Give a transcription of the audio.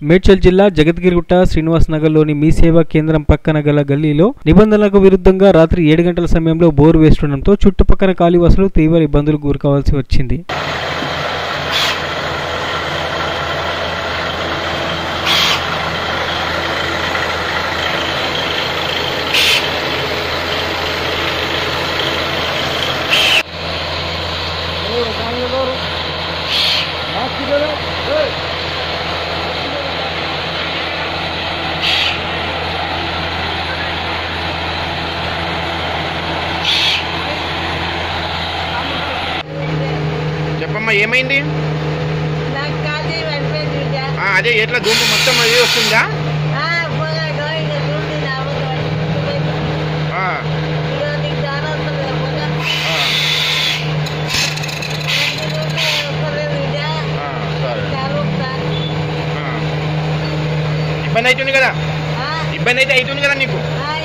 మేడ్చల్ జిల్లా జగద్గిరిగుట్ట శ్రీనివాస్ నగర్లోని మీ సేవా కేంద్రం పక్కన గల గల్లీలో నిబంధనలకు విరుద్ధంగా రాత్రి ఏడు గంటల సమయంలో బోరు వేస్తుండటంతో చుట్టుపక్కల కాళీవాసులు తీవ్ర ఇబ్బందులకు గురికావాల్సి వచ్చింది చెప్పమ్మా ఏమైంది నాకు కాదు పడిపోయింది బిడ్డ ఆ, అదే ఎట్లా దుమ్ము మొత్తం అది వస్తుందా ఆ, పొగ ఇంకా చూడండి నా అవ్వకు పడిపోయింది. ఆ, ఇదిగో నీకు దారి వస్తుంది కదా పొగ. ఆ, నాకు చూడండి వస్తలేదు బిడ్డ. ఆ, సరే కారు వస్తా. ఆ. ఇబ్బంది అవుతుంది కదా ఆ, ఇబ్బంది అయితే అవుతుంది కదా నీకు ఆ,